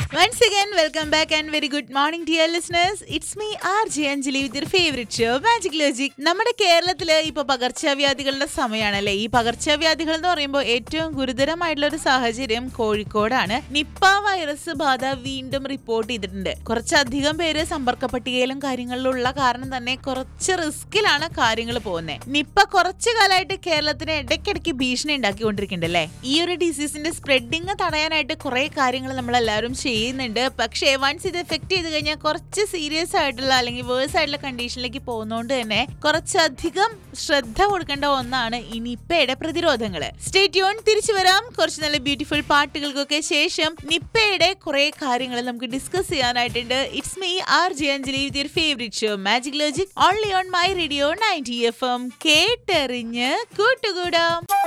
Once again, welcome back and very good morning, dear listeners. It's me, RJ Anjali, with your favorite show, Magic Logic. നമ്മുടെ കേരളത്തില് ഇപ്പൊ പകർച്ചവ്യാധികളുടെ സമയമാണല്ലേ ഈ പകർച്ചവ്യാധികൾ എന്ന് പറയുമ്പോൾ ഏറ്റവും ഗുരുതരമായിട്ടുള്ള ഒരു സാഹചര്യം കോഴിക്കോടാണ് നിപ്പ വൈറസ് ബാധ വീണ്ടും റിപ്പോർട്ട് ചെയ്തിട്ടുണ്ട് കുറച്ചധികം പേര് സമ്പർക്ക പട്ടികയിലും കാര്യങ്ങളിലും ഉള്ള കാരണം തന്നെ കുറച്ച് റിസ്കിലാണ് കാര്യങ്ങൾ പോകുന്നത് നിപ്പ കുറച്ചു കാലമായിട്ട് കേരളത്തിന് ഇടയ്ക്കിടയ്ക്ക് ഭീഷണി ഉണ്ടാക്കിക്കൊണ്ടിരിക്കുന്നുണ്ട് അല്ലേ ഈ ഒരു ഡിസീസിന്റെ സ്പ്രെഡിങ് തടയാനായിട്ട് കുറെ കാര്യങ്ങൾ നമ്മൾ എല്ലാവരും ചെയ്യുന്നുണ്ട് പക്ഷേ വൺസ് ഇത് എഫക്ട് ചെയ്ത് കഴിഞ്ഞാൽ കുറച്ച് സീരിയസ് ആയിട്ടുള്ള അല്ലെങ്കിൽ വേഴ്സ് ആയിട്ടുള്ള കണ്ടീഷനിലേക്ക് പോകുന്നതുകൊണ്ട് തന്നെ കുറച്ചധികം ശ്രദ്ധ കൊടുക്കേണ്ട ഒന്നാണ് ഈ നിപ്പയുടെ പ്രതിരോധങ്ങൾ സ്റ്റേറ്റ്യൂൺ തിരിച്ചു വരാം കുറച്ച് നല്ല ബ്യൂട്ടിഫുൾ പാട്ടുകൾക്കൊക്കെ ശേഷം നിപ്പയുടെ കുറെ കാര്യങ്ങൾ നമുക്ക് ഡിസ്കസ് ചെയ്യാനായിട്ടുണ്ട് it's me R J Anjali with your favourite show magic logic only on my radio ninety F M കേട്ടെറിഞ്ഞ് കൂട്ടുകൂടാം